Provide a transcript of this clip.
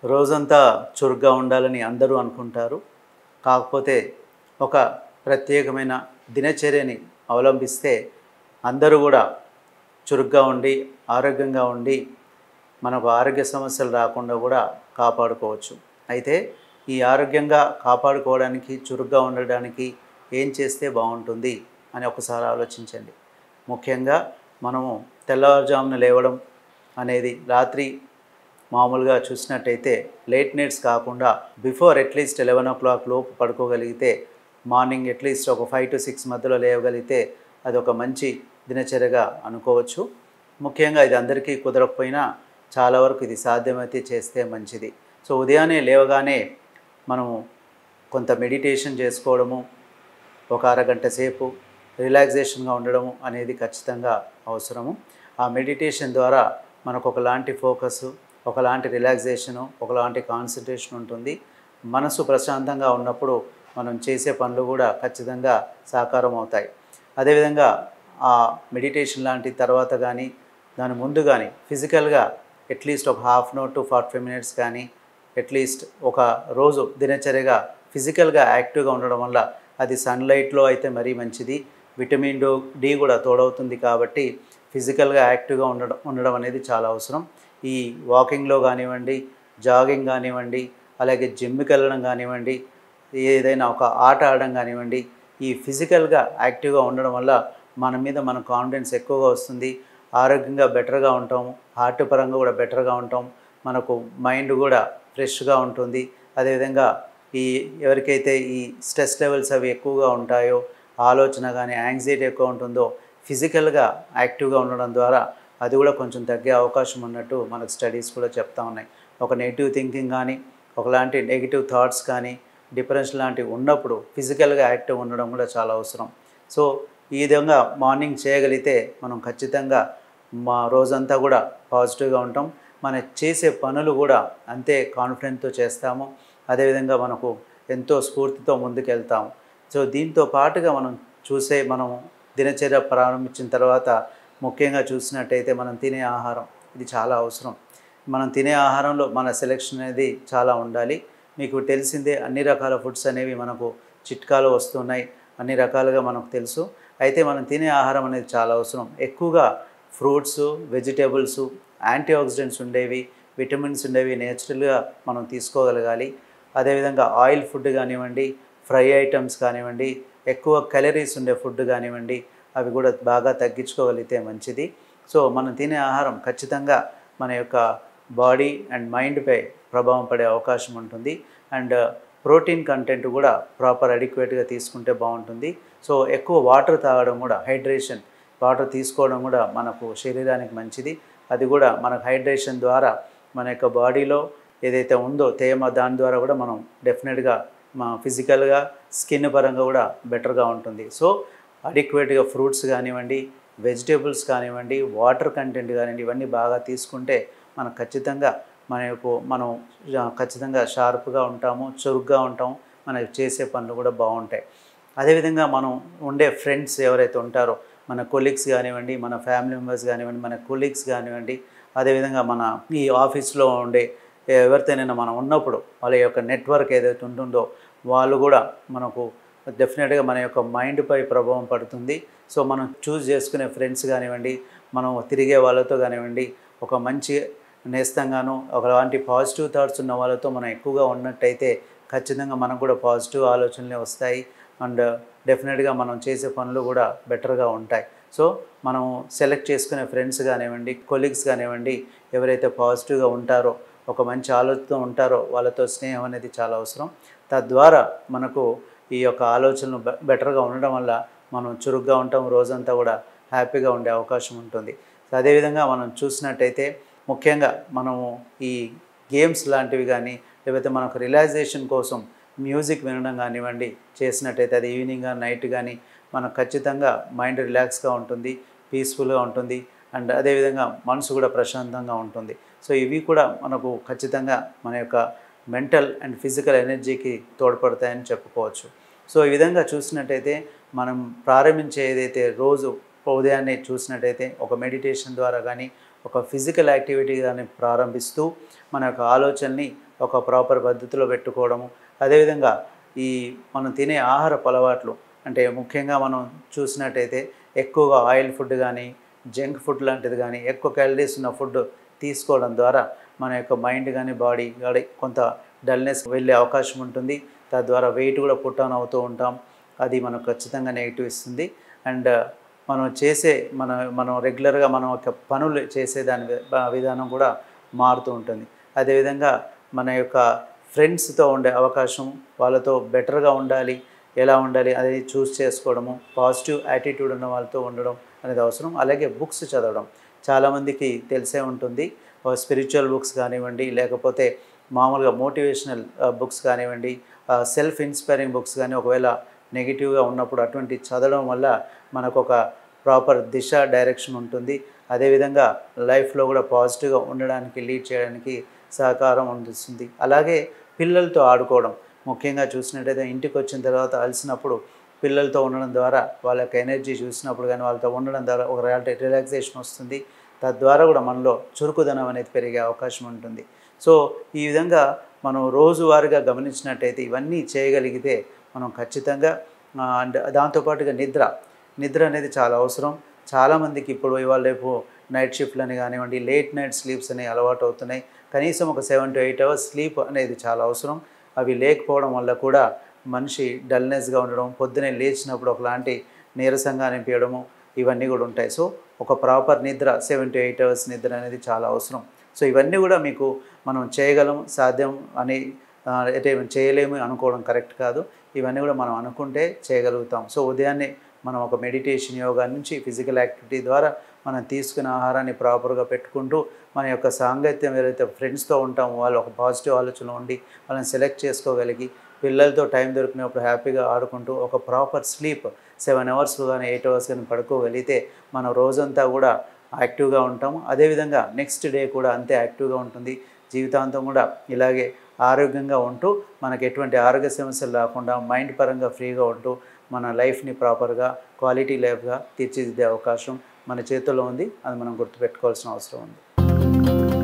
రోజంతా చురుగ్గా ఉండాలని అందరూ అనుకుంటారు కాకపోతే ఒక ప్రత్యేకమైన దినచర్యని అవలంబిస్తే అందరూ కూడా చురుగ్గా ఉండి ఆరోగ్యంగా ఉండి మనకు ఆరోగ్య సమస్యలు రాకుండా కూడా కాపాడుకోవచ్చు అయితే ఈ ఆరోగ్యంగా కాపాడుకోవడానికి చురుగ్గా ఉండడానికి ఏం చేస్తే బాగుంటుంది అని ఒకసారి ఆలోచించండి ముఖ్యంగా మనము తెల్లవారుజామున లేవడం అనేది రాత్రి మామూలుగా చూసినట్టయితే లేట్ నైట్స్ కాకుండా before at least eleven o'clock లోపు పడుకోగలిగితే మార్నింగ్ అట్లీస్ట్ ఒక ఫైవ్ టు సిక్స్ మధ్యలో లేవగలిగితే అది ఒక మంచి దినచర్యగా అనుకోవచ్చు ముఖ్యంగా ఇది అందరికీ కుదరకపోయినా చాలా వరకు ఇది సాధ్యమైతే చేస్తే మంచిది సో ఉదయాన్నే లేవగానే మనము కొంత మెడిటేషన్ చేసుకోవడము ఒక అరగంట సేపు రిలాక్సేషన్గా ఉండడము అనేది ఖచ్చితంగా అవసరము ఆ మెడిటేషన్ ద్వారా మనకు ఒకలాంటి ఫోకస్ ఒకలాంటి రిలాక్సేషను ఒకలాంటి కాన్సన్ట్రేషన్ ఉంటుంది మనసు ప్రశాంతంగా ఉన్నప్పుడు మనం చేసే పనులు కూడా ఖచ్చితంగా సాకారం అవుతాయి అదేవిధంగా ఆ మెడిటేషన్ లాంటి తర్వాత కానీ దాని ముందు కానీ ఫిజికల్గా అట్లీస్ట్ ఒక half an hour to forty five minutes కానీ అట్లీస్ట్ ఒక రోజు దినచర్యగా ఫిజికల్గా యాక్టివ్గా ఉండడం వల్ల అది సన్లైట్లో అయితే మరీ మంచిది విటమిన్ డో డి కూడా తోడవుతుంది కాబట్టి ఫిజికల్గా యాక్టివ్గా ఉండడం ఉండడం అనేది చాలా అవసరం ఈ వాకింగ్లో కానివ్వండి జాగింగ్ కానివ్వండి అలాగే జిమ్కి వెళ్ళడం కానివ్వండి ఏదైనా ఒక ఆట ఆడడం కానివ్వండి ఈ ఫిజికల్గా యాక్టివ్గా ఉండడం వల్ల మన మీద మన కాన్ఫిడెన్స్ ఎక్కువగా వస్తుంది ఆరోగ్యంగా బెటర్గా ఉంటాం హార్ట్ పరంగా కూడా బెటర్గా ఉంటాం మనకు మైండ్ కూడా ఫ్రెష్గా ఉంటుంది అదేవిధంగా ఈ ఎవరికైతే ఈ స్ట్రెస్ లెవెల్స్ అవి ఎక్కువగా ఉంటాయో ఆలోచన కానీ యాంగ్జైటీ ఎక్కువ ఉంటుందో ఫిజికల్గా యాక్టివ్గా ఉండడం ద్వారా అది కూడా కొంచెం తగ్గే అవకాశం ఉన్నట్టు మనకు స్టడీస్ కూడా చెప్తా ఉన్నాయి ఒక నెగిటివ్ థింకింగ్ కానీ ఒకలాంటి నెగిటివ్ థాట్స్ కానీ డిప్రెషన్ లాంటివి ఉన్నప్పుడు ఫిజికల్గా యాక్టివ్ ఉండడం కూడా చాలా అవసరం సో ఈ విధంగా మార్నింగ్ చేయగలిగితే మనం ఖచ్చితంగా మా రోజంతా కూడా పాజిటివ్గా ఉంటాం మన చేసే పనులు కూడా అంతే కాన్ఫిడెంట్తో చేస్తాము అదేవిధంగా మనకు ఎంతో స్ఫూర్తితో ముందుకెళ్తాము సో దీంతో పాటుగా మనం చూసే మనం దినచర్య ప్రారంభించిన తర్వాత ముఖ్యంగా చూసినట్టయితే మనం తినే ఆహారం ఇది చాలా అవసరం మనం తినే ఆహారంలో మన సెలెక్షన్ అనేది చాలా ఉండాలి మీకు తెలిసిందే అన్ని రకాల ఫుడ్స్ అనేవి మనకు చిట్కాలు వస్తున్నాయి అన్ని రకాలుగా మనకు తెలుసు అయితే మనం తినే ఆహారం అనేది చాలా అవసరం ఎక్కువగా ఫ్రూట్స్ వెజిటేబుల్స్ యాంటీ ఆక్సిడెంట్స్ ఉండేవి విటమిన్స్ ఉండేవి నేచురల్గా మనం తీసుకోగలగాలి అదేవిధంగా ఆయిల్ ఫుడ్ కానివ్వండి ఫ్రై ఐటమ్స్ కానివ్వండి ఎక్కువ క్యాలరీస్ ఉండే ఫుడ్ కానివ్వండి అవి కూడా బాగా తగ్గించుకోగలిగితే మంచిది సో మనం తినే ఆహారం ఖచ్చితంగా మన యొక్క బాడీ అండ్ మైండ్పై ప్రభావం పడే అవకాశం ఉంటుంది అండ్ ప్రోటీన్ కంటెంట్ కూడా ప్రాపర్ అడిక్వేట్గా తీసుకుంటే బాగుంటుంది సో ఎక్కువ వాటర్ తాగడం కూడా హైడ్రేషన్ వాటర్ తీసుకోవడం కూడా మనకు శరీరానికి మంచిది అది కూడా మనకు హైడ్రేషన్ ద్వారా మన యొక్క బాడీలో ఏదైతే ఉందో తేమ దాని ద్వారా కూడా మనం డెఫినెట్గా మా ఫిజికల్గా స్కిన్ పరంగా కూడా బెటర్గా ఉంటుంది సో అడిక్వేట్గా ఫ్రూట్స్ కానివ్వండి వెజిటేబుల్స్ కానివ్వండి వాటర్ కంటెంట్ కానివ్వండి ఇవన్నీ బాగా తీసుకుంటే మనకు ఖచ్చితంగా మన యొక్క మనం ఆ, ఖచ్చితంగా షార్ప్గా ఉంటాము చురుగ్గా ఉంటాము మనకి చేసే పనులు కూడా బాగుంటాయి అదేవిధంగా మనం ఉండే ఫ్రెండ్స్ ఎవరైతే ఉంటారో మన కొలీగ్స్ కానివ్వండి మన ఫ్యామిలీ మెంబర్స్ కానివ్వండి మన కొలీగ్స్ కానివ్వండి అదేవిధంగా మన ఈ ఆఫీస్లో ఉండే ఎవరితోనైనా మనం ఉన్నప్పుడు వాళ్ళ యొక్క నెట్వర్క్ ఏదైతే ఉంటుందో వాళ్ళు కూడా మనకు డెఫినెట్గా మన యొక్క మైండ్పై ప్రభావం పడుతుంది సో మనం చూస్ చేసుకునే ఫ్రెండ్స్ కానివ్వండి మనం తిరిగే వాళ్ళతో కానివ్వండి ఒక మంచి నేస్తంగాను ఒకలాంటి పాజిటివ్ థాట్స్ ఉన్న వాళ్ళతో మనం ఎక్కువగా ఉన్నట్టయితే ఖచ్చితంగా మనకు కూడా పాజిటివ్ ఆలోచనలే వస్తాయి అండ్ డెఫినెట్గా మనం చేసే పనులు కూడా బెటర్గా ఉంటాయి సో మనం సెలెక్ట్ చేసుకునే ఫ్రెండ్స్ కానివ్వండి కొలీగ్స్ కానివ్వండి ఎవరైతే పాజిటివ్గా ఉంటారో ఒక మంచి ఆలోచనతో ఉంటారో వాళ్ళతో స్నేహం అనేది చాలా అవసరం తద్వారా మనకు ఈ యొక్క ఆలోచనలు బె- బెటర్గా ఉండడం వల్ల మనం చురుగ్గా ఉంటాం రోజంతా కూడా హ్యాపీగా ఉండే అవకాశం ఉంటుంది సో అదేవిధంగా మనం చూసినట్టయితే ముఖ్యంగా మనము ఈ గేమ్స్ లాంటివి కానీ లేకపోతే మనకు రిలాక్సేషన్ కోసం మ్యూజిక్ వినడం కానివ్వండి చేసినట్టయితే అది ఈవినింగ్ కానీ నైట్ కానీ మనకు ఖచ్చితంగా మైండ్ రిలాక్స్గా ఉంటుంది పీస్ఫుల్గా ఉంటుంది అండ్ అదేవిధంగా మనసు కూడా ప్రశాంతంగా ఉంటుంది సో ఇవి కూడా మనకు ఖచ్చితంగా మన యొక్క మెంటల్ అండ్ ఫిజికల్ ఎనర్జీకి తోడ్పడతాయని చెప్పుకోవచ్చు సో ఈ విధంగా చూసినట్టయితే మనం ప్రారంభించే ఏదైతే రోజు ఉదయాన్నే చూసినట్టయితే ఒక మెడిటేషన్ ద్వారా కానీ ఒక ఫిజికల్ యాక్టివిటీ కానీ ప్రారంభిస్తూ మన యొక్క ఆలోచనని ఒక ప్రాపర్ పద్ధతిలో పెట్టుకోవడము అదేవిధంగా ఈ మనం తినే ఆహారపు అలవాట్లు అంటే ముఖ్యంగా మనం చూసినట్టయితే ఎక్కువగా ఆయిల్ ఫుడ్ కానీ జంక్ ఫుడ్ లాంటిది కానీ ఎక్కువ క్యాలరీస్ ఉన్న ఫుడ్ తీసుకోవడం ద్వారా మన యొక్క మైండ్ కానీ బాడీ కానీ కొంత డల్నెస్ వెళ్ళే అవకాశం ఉంటుంది తద్వారా వెయిట్ కూడా పుట్ ఆన్ అవుతూ ఉంటాం అది మనకు ఖచ్చితంగా నెగిటివ్ ఇస్తుంది అండ్ మనం చేసే మన మనం రెగ్యులర్గా మనం ఒక పనులు చేసే దాని వి- విధానం కూడా మారుతూ ఉంటుంది అదేవిధంగా మన యొక్క ఫ్రెండ్స్తో ఉండే అవకాశం వాళ్ళతో బెటర్గా ఉండాలి ఎలా ఉండాలి అనేది చూస్ చేసుకోవడము పాజిటివ్ యాటిట్యూడ్ ఉన్న వాళ్ళతో ఉండడం అనేది అవసరం అలాగే బుక్స్ చదవడం చాలామందికి తెలిసే ఉంటుంది స్పిరిచువల్ బుక్స్ కానివ్వండి లేకపోతే మామూలుగా మోటివేషనల్ బుక్స్ కానివ్వండి సెల్ఫ్ ఇన్స్పైరింగ్ బుక్స్ కానీ ఒకవేళ నెగిటివ్గా ఉన్నప్పుడు అటువంటి చదవడం వల్ల మనకు ఒక ప్రాపర్ దిశ డైరెక్షన్ ఉంటుంది అదేవిధంగా లైఫ్లో కూడా పాజిటివ్గా ఉండడానికి లీడ్ చేయడానికి సహకారం అందిస్తుంది అలాగే పిల్లలతో ఆడుకోవడం ముఖ్యంగా చూసినట్టయితే ఇంటికి వచ్చిన తర్వాత అలసినప్పుడు పిల్లలతో ఉండడం ద్వారా వాళ్ళ యొక్క ఎనర్జీ చూసినప్పుడు కానీ వాళ్ళతో ఉండడం ద్వారా ఒక రిలాక్సేషన్ వస్తుంది తద్వారా కూడా మనలో చురుకుదనం అనేది పెరిగే అవకాశం ఉంటుంది సో ఈ విధంగా మనం రోజువారీగా గమనించినట్టయితే ఇవన్నీ చేయగలిగితే మనం ఖచ్చితంగా ఆ, అండ్ దాంతోపాటుగా నిద్ర నిద్ర అనేది చాలా అవసరం చాలామందికి ఇప్పుడు ఇవాళ రేపు నైట్ షిఫ్ట్లని కానివ్వండి లేట్ నైట్ స్లీప్స్ అనేవి అలవాటు అవుతున్నాయి కనీసం ఒక seven to eight hours sleep అనేది చాలా అవసరం అవి లేకపోవడం వల్ల కూడా మనిషి డల్నెస్గా ఉండడం పొద్దునే లేచినప్పుడు ఒకలాంటి నీరసంగా అనిపించడము ఇవన్నీ కూడా ఉంటాయి సో ఒక ప్రాపర్ నిద్ర సెవెన్ టు ఎయిట్ అవర్స్ నిద్ర అనేది చాలా అవసరం సో ఇవన్నీ కూడా మీకు మనం చేయగలం సాధ్యం అని ఆ, అయితే చేయలేము అనుకోవడం కరెక్ట్ కాదు ఇవన్నీ కూడా మనం అనుకుంటే చేయగలుగుతాం సో ఉదయాన్నే మనం ఒక మెడిటేషన్ యోగా నుంచి ఫిజికల్ యాక్టివిటీ ద్వారా మనం తీసుకునే ఆహారాన్ని ప్రాపర్గా పెట్టుకుంటూ మన యొక్క సాంగత్యం ఏదైతే ఫ్రెండ్స్తో ఉంటామో వాళ్ళు ఒక పాజిటివ్ ఆలోచన ఉండి వాళ్ళని సెలెక్ట్ చేసుకోగలిగి పిల్లలతో టైం దొరికినప్పుడు హ్యాపీగా ఆడుకుంటూ ఒక ప్రాపర్ స్లీప్ సెవెన్ అవర్స్ కానీ ఎయిట్ అవర్స్ కానీ పడుకోగలిగితే మనం రోజంతా కూడా యాక్టివ్గా ఉంటాము అదేవిధంగా నెక్స్ట్ డే కూడా అంతే యాక్టివ్గా ఉంటుంది జీవితాంతం కూడా ఇలాగే ఆరోగ్యంగా ఉంటూ మనకు ఎటువంటి ఆరోగ్య సమస్యలు రాకుండా మైండ్ పరంగా ఫ్రీగా ఉంటూ మన లైఫ్ని ప్రాపర్గా క్వాలిటీ లైఫ్గా తీర్చిదిద్దే అవకాశం మన చేతుల్లో ఉంది అది మనం గుర్తుపెట్టుకోవాల్సిన అవసరం ఉంది